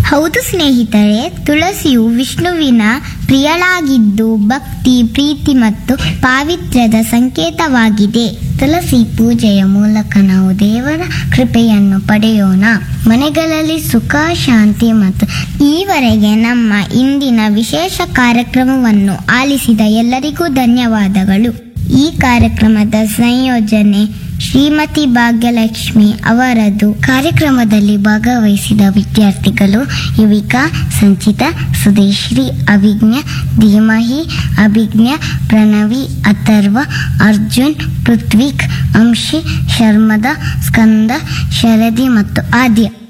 ಹೌದು ಸ್ನೇಹಿತರೆ ತುಳಸಿಯು ವಿಷ್ಣುವಿನ ಪ್ರಿಯಳಾಗಿದ್ದು ಭಕ್ತಿ ಪ್ರೀತಿ ಮತ್ತು ಪಾವಿತ್ರ್ಯದ ಸಂಕೇತವಾಗಿದೆ ತುಳಸಿ ಪೂಜೆಯ ಮೂಲಕ ನಾವು ದೇವರ ಕೃಪೆಯನ್ನು ಪಡೆಯೋಣ ಮನೆಗಳಲ್ಲಿ ಸುಖ ಶಾಂತಿ ಮತ್ತು ಈವರೆಗೆ ನಮ್ಮ ಇಂದಿನ ವಿಶೇಷ ಕಾರ್ಯಕ್ರಮವನ್ನು ಆಲಿಸಿದ ಎಲ್ಲರಿಗೂ ಧನ್ಯವಾದಗಳು ಈ ಕಾರ್ಯಕ್ರಮದ ಸಂಯೋಜನೆ ಶ್ರೀಮತಿ ಭಾಗ್ಯಲಕ್ಷ್ಮಿ ಅವರದು ಕಾರ್ಯಕ್ರಮದಲ್ಲಿ ಭಾಗವಹಿಸಿದ ವಿದ್ಯಾರ್ಥಿಗಳು ಯುವಿಕಾ ಸಂಚಿತಾ ಸುದೇಶ್ರೀ ಅಭಿಜ್ಞ ಧೀಮಹಿ ಅಭಿಜ್ಞ ಪ್ರಣವಿ ಅಥರ್ವ ಅರ್ಜುನ್ ಪೃಥ್ವಿಕ್ ಅಂಶಿ ಶರ್ಮದ ಸ್ಕಂದ ಶರದಿ ಮತ್ತು ಆದ್ಯ